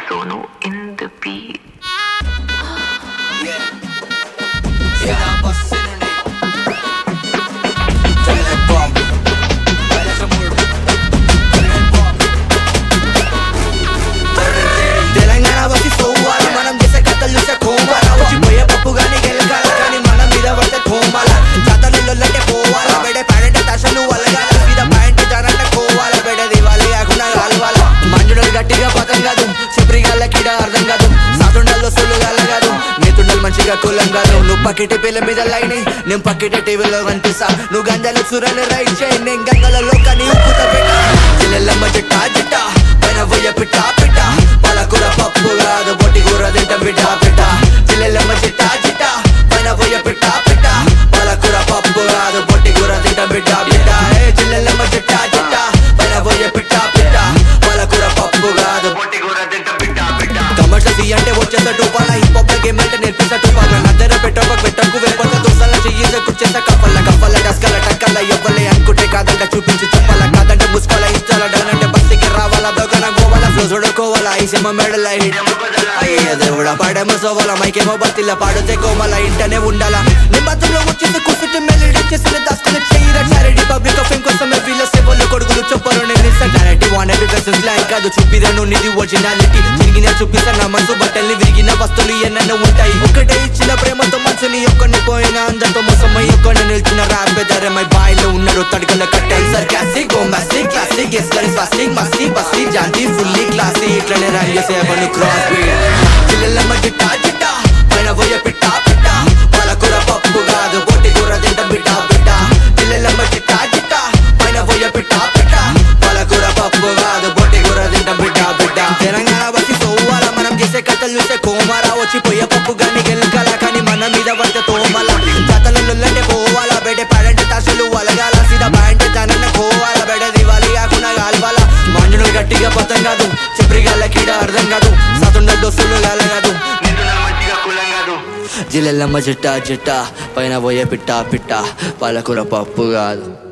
Sono in the beat. Telangana వచ్చి సోవాల మనం చేసే కథలు చూసే కోమాల వచ్చిపోయే పప్పు గాని గెలకాల కానీ మన మీద పడితే కోమాల జాతరలొల్లంటే పోవాల బెడే ప్యాడెంట్ దశలు వలగాల మీద పాయింట్ జనంటే కోవాల బెడే దివాలి కాకుండా కాలువాల మంజుడలు గట్టిగా పతం కాదు సిప్రిగాళ్ళ కిడ అర్థం కాదు సాతుండల్లో సొల్లు గాల కాదు నేతుండలు మంచిగా కులం కాదు నువ్వు పక్కిటి పిల్ల మీద లైన్ నేను పక్కిటి టీవీలో కనిపిస్తా నువ్వు గంజాలు సురని రైట్ చేయి నేను గంగలలో కానీ ఉప్పుత పెట్ట చెల్లెల్లమ్మ చిట్ట చిట్ట పైన పోయ పిట్ట పిట్ట పాలకూర పప్పు కాదు బొట్టి కూర తింటాం బిడ్డ పిట్ట చెల్లెల్లమ్మ చిట్ట చిట్ట పైన పోయ పిట్ట పిట్ట పాలకూర పప్పు కాదు బొట్టి కూర తింటాం బిడ్డ బిడ్డ ఏ చెల్లెల్లమ్మ చిట్ట చిట్ట పైన పోయ పిట్ట పిట్ట పాలకూర పప్పు కాదు బొట్టి కూర తింటాం బిడ్డ బిడ్డ కమర్షియల్ సీ అంటే వచ్చేసా టూపాల హిప్ హాప్ గేమ్ అంటే నేర్పిస్తా టూపాల నద్దర పెట్టక పెట్టకు వెళ్ళిపోతా దోసాల చెయ్యి కుర్చేసా కప్పల కప్పల డస్కల టక్కల ఎవ్వలే అనుకుంటే కాదంట చూపించి చెప్పాల కాదంటే ముసుకోవాల ఇష్టాల డౌన్ అంటే బస్సుకి రావాలా దొంగన గోవాల ఫ్లో చూడుకోవాలా ఈ సినిమా మెడల అయ్యే దేవుడా పాడేమో సోవాల మైకేమో బతిల పాడితే కోమల ఇంటనే ఉండాలా నిబద్ధంలో వచ్చేసి కూర్చుంటే మెలడీ చేసిన దాచుకుని చెయ్యిరా చారిటీ పబ్లిక్ ఫేమ్ కోసమే వీళ్ళ సేవలు కొడుకులు చెప్పరు నేను క్లారిటీ వాన్ ఎవ్రీ పర్సన్ లైన్ కాదు చూపిరాను నిధి ఒరిజినాలిటీ చిరిగిన చూపిస్తా నా మనసు బట్టల్ని విరిగిన వస్తువులు ఎన్నెన్నో ఉంటాయి ఒకటే ఇచ్చిన ప్రేమతో మనసుని ఒక్కడిని పోయిన అందరితో మోసమై ఒక్కడిని నిలిచిన ర్యాప్ బెదరే మై బాయిలో ఉన్నాడు తడకల కట్టాయి సర్కాస్టిక్ బొంబాస్టిక్ క్లాసిక్ ఎస్కరి స్వాస్టిక్ మస్తి బస్తి జాంతి ఫుల్లీ క్లాసీ ఇట్లనే ర్యాప్ చేసే అవన్నీ క్రాస్ బీట్ పిల్లలమ్మ జిట్ట జిట్ట పైన పోయే పిట్ట పిట్ట పాలకూర పప్పు కాదు బొట్టి కూర తింట బిడ్డ బిడ్డ పిల్లలమ్మ జిట్ట జిట్ట పైన పోయే పిట్ట పిట్ట పాలకూర పప్పు కాదు బొట్టి కూర తింట బిడ్డ బిడ్డ తెలంగాణ వచ్చి సోవాల మనం చేసే కథలు చూసే కోమారా వచ్చి పోయే పప్పు గాని గెలకాల కానీ మన మీద పడితే తోమల జాతరలొల్లంటే పోవాల బెడే ప్యాడెంట్ దశలు వలగాల సీదా ప్యాంట్ జనన్న కోవాల బెడే దివాలి కాకుండా కాల్వాల మంజులు గట్టిగా పతం కాదు చిప్రిగాళ్ళ కీడ అర్థం కాదు సతుండ దోస్తులు గాల కాదు జిల్లెల్లమ్మ చిట్ట చిట్ట పైన పోయే పిట్ట పిట్ట పాలకూర పప్పు కాదు